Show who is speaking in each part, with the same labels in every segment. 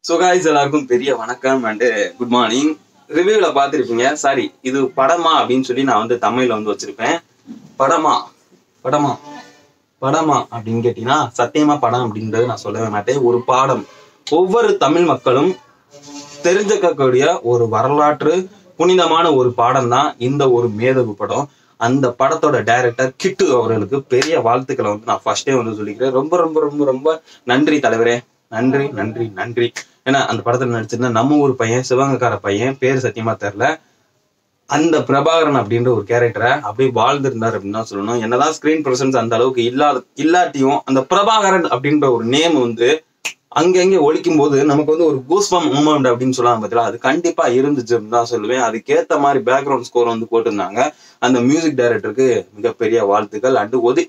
Speaker 1: so guys எல்லாருக்கும் பெரிய வணக்கம் அண்டு குட் மார்னிங் ரிவ்யூல பார்த்துருப்பீங்க சாரி இது படமா அப்படின்னு சொல்லி நான் வந்து தமிழ்ல வந்து வச்சிருப்பேன் படமா படமா படமா அப்படின்னு கேட்டீங்கன்னா சத்தியமா படம் அப்படின்றது நான் சொல்லவே மாட்டேன் ஒரு பாடம் ஒவ்வொரு தமிழ் மக்களும் தெரிஞ்சுக்கக்கூடிய ஒரு வரலாற்று புனிதமான ஒரு பாடம் தான் இந்த ஒரு மேதகு படம் அந்த படத்தோட டைரக்டர் கிட்டு அவர்களுக்கு பெரிய வாழ்த்துக்களை வந்து நான் ஃபர்ஸ்டே வந்து சொல்லிக்கிறேன் ரொம்ப ரொம்ப ரொம்ப ரொம்ப நன்றி தலைவரே நன்றி நன்றி நன்றி ஏன்னா அந்த படத்துல நடிச்சிருந்த நம்ம ஊர் பையன் சிவகங்கார பையன் பேர் சத்தியமா தெரில அந்த பிரபாகரன் அப்படின்ற ஒரு கேரக்டரை அப்படியே வாழ்ந்திருந்தார் அப்படின்னு தான் சொல்லணும் என்னதான் ஸ்கிரீன் பிரசன்ஸ் அந்த அளவுக்கு இல்லாத இல்லாட்டியும் அந்த பிரபாகரன் அப்படின்ற ஒரு நேம் வந்து அங்கங்கே ஒழிக்கும் போது நமக்கு வந்து ஒரு கூஸ்பம் மூமெண்ட் அப்படின்னு சொல்லலாம் பார்த்தீங்களா அது கண்டிப்பா இருந்துச்சுன்னு தான் சொல்லுவேன் அதுக்கேத்த மாதிரி பேக்ரவுண்ட் ஸ்கோர் வந்து போட்டிருந்தாங்க அந்த மியூசிக் டைரக்டருக்கு மிகப்பெரிய வாழ்த்துக்கள் அண்டு ஒதி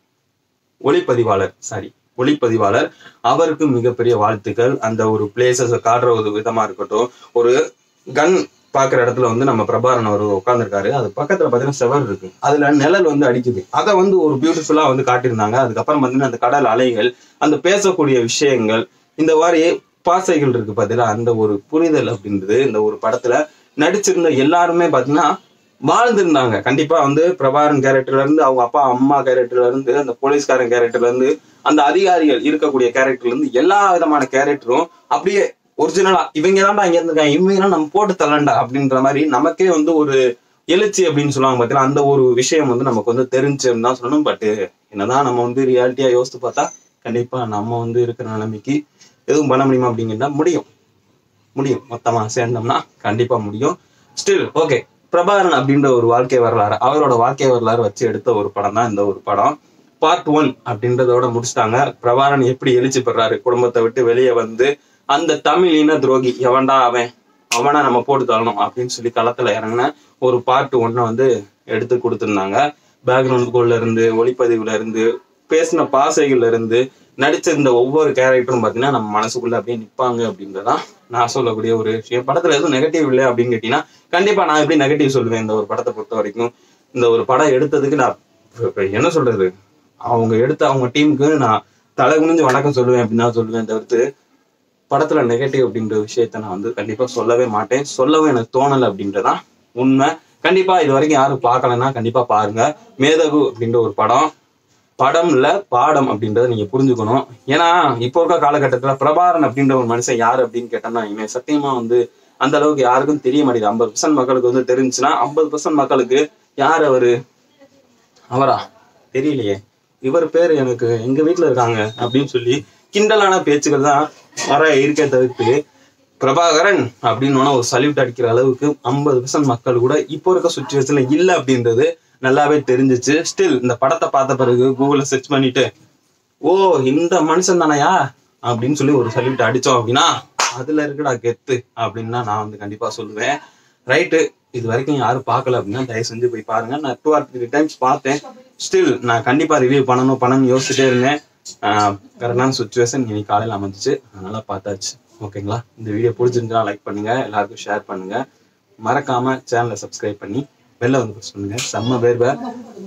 Speaker 1: ஒளிப்பதிவாளர் சாரி ஒளிப்பதிவாளர் அவருக்கு மிகப்பெரிய வாழ்த்துக்கள் அந்த ஒரு பிளேசஸ் காட்டுற ஒரு விதமா இருக்கட்டும் ஒரு கன் பாக்குற இடத்துல வந்து நம்ம பிரபாரன் அவர் உட்காந்துருக்காரு அது பக்கத்துல பாத்தீங்கன்னா செவர் இருக்கு அதுல நிழல் வந்து அடிக்குது அதை வந்து ஒரு பியூட்டிஃபுல்லா வந்து காட்டியிருந்தாங்க அதுக்கப்புறம் பாத்தீங்கன்னா அந்த கடல் அலைகள் அந்த பேசக்கூடிய விஷயங்கள் இந்த மாதிரி பாசைகள் இருக்கு பாத்தீங்களா அந்த ஒரு புரிதல் அப்படின்றது இந்த ஒரு படத்துல நடிச்சிருந்த எல்லாருமே பாத்தீங்கன்னா வாழ்ந்திருந்தாங்க கண்டிப்பா வந்து பிரபாரன் கேரக்டர்ல இருந்து அவங்க அப்பா அம்மா கேரக்டர்ல இருந்து அந்த போலீஸ்காரன் கேரக்டர்ல இருந்து அந்த அதிகாரிகள் இருக்கக்கூடிய கேரக்டர்ல இருந்து எல்லா விதமான கேரக்டரும் அப்படியே ஒரிஜினலா இவங்க தான்டா இங்க இருந்திருக்காங்க இவங்க நம்ம போட்டு தள்ளண்டா அப்படின்ற மாதிரி நமக்கே வந்து ஒரு எழுச்சி அப்படின்னு சொல்லுவாங்க பார்த்தீங்கன்னா அந்த ஒரு விஷயம் வந்து நமக்கு வந்து தெரிஞ்சுன்னு தான் சொல்லணும் பட் என்னதான் நம்ம வந்து ரியாலிட்டியா யோசித்து பார்த்தா கண்டிப்பா நம்ம வந்து இருக்கிற நிலைமைக்கு எதுவும் பண்ண முடியுமா அப்படிங்கிறதா முடியும் முடியும் மொத்தமா சேர்ந்தோம்னா கண்டிப்பா முடியும் ஸ்டில் ஓகே பிரபாகரன் அப்படின்ற ஒரு வாழ்க்கை வரலாறு அவரோட வாழ்க்கை வரலாறு வச்சு எடுத்த ஒரு படம் தான் இந்த ஒரு படம் பார்ட் ஒன் அப்படின்றதோட முடிச்சிட்டாங்க பிரபாகரன் எப்படி எழுச்சி பெறாரு குடும்பத்தை விட்டு வெளியே வந்து அந்த தமிழ் இன துரோகி எவன்டா அவன் அவனை நம்ம போட்டு தள்ளணும் அப்படின்னு சொல்லி களத்துல இறங்கின ஒரு பார்ட் ஒன்னை வந்து எடுத்து கொடுத்துருந்தாங்க பேக்ரவுண்ட் கோல்ல இருந்து ஒளிப்பதிவுல இருந்து பேசின பாசைகள்ல இருந்து நடிச்சிருந்த ஒவ்வொரு கேரக்டரும் பார்த்தீங்கன்னா நம்ம மனசுக்குள்ள அப்படியே நிப்பாங்க அப்படின்றதான் நான் சொல்லக்கூடிய ஒரு விஷயம் படத்துல எதுவும் நெகட்டிவ் இல்லை அப்படின்னு கேட்டீங்கன்னா கண்டிப்பா நான் எப்படி நெகட்டிவ் சொல்லுவேன் இந்த ஒரு படத்தை பொறுத்த வரைக்கும் இந்த ஒரு படம் எடுத்ததுக்கு நான் இப்ப- இப்ப என்ன சொல்றது அவங்க எடுத்த அவங்க டீமுக்கு நான் தலை குனிஞ்சு வணக்கம் சொல்லுவேன் அப்படின்னு தான் சொல்லுவேன் தவிர்த்து படத்துல நெகட்டிவ் அப்படின்ற விஷயத்த நான் வந்து கண்டிப்பா சொல்லவே மாட்டேன் சொல்லவும் எனக்கு தோணல அப்படின்றதான் உண்மை கண்டிப்பா இது வரைக்கும் யாரும் பார்க்கலன்னா கண்டிப்பா பாருங்க மேதகு அப்படின்ற ஒரு படம் படம் இல்ல பாடம் அப்படின்றத நீங்க புரிஞ்சுக்கணும் ஏன்னா இப்போ இருக்க காலகட்டத்துல பிரபாரன் அப்படின்ற ஒரு மனுஷன் யாரு அப்படின்னு கேட்டோம்னா இவன் சத்தியமா வந்து அந்த அளவுக்கு யாருக்கும் தெரிய மாட்டேங்குது ஐம்பது பர்சன்ட் மக்களுக்கு வந்து தெரிஞ்சுன்னா ஐம்பது பர்சன்ட் மக்களுக்கு யார் அவரு அவரா தெரியலையே இவர் பேர் எனக்கு எங்க வீட்ல இருக்காங்க அப்படின்னு சொல்லி கிண்டலான பேச்சுகள் தான் வர இருக்கே தவிர்த்து பிரபாகரன் அப்படின்னு ஒரு சல்யூட் அடிக்கிற அளவுக்கு ஐம்பது பர்சன்ட் மக்கள் கூட இப்போ இருக்க சுச்சுவேஷன்ல இல்ல அப்படின்றது நல்லாவே தெரிஞ்சிச்சு ஸ்டில் இந்த படத்தை பார்த்த பிறகு கூகுள்ல சர்ச் பண்ணிட்டு ஓ இந்த மனுஷன் தானையா அப்படின்னு சொல்லி ஒரு சல்யூட் அடிச்சோம் அப்படின்னா அதுல இருக்குடா கெத்து அப்படின்னு தான் நான் வந்து கண்டிப்பா சொல்லுவேன் ரைட்டு இது வரைக்கும் யாரும் பார்க்கல அப்படின்னா தயவு செஞ்சு போய் பாருங்க நான் டூ ஆர் த்ரீ டைம்ஸ் பார்த்தேன் ஸ்டில் நான் கண்டிப்பா ரிவ்யூ பண்ணணும் பண்ணணும்னு யோசிச்சுட்டே இருந்தேன் கரெக்டான சுச்சுவேஷன் இன்னைக்கு காலையில் அமைஞ்சிச்சு அதனால பார்த்தாச்சு ஓகேங்களா இந்த வீடியோ பிடிச்சிருந்தா லைக் பண்ணுங்க எல்லாருக்கும் ஷேர் பண்ணுங்க மறக்காம சேனலை சப்ஸ்கிரைப் பண்ணி வெளில வந்து press பண்ணுங்க செம்ம வேர்வை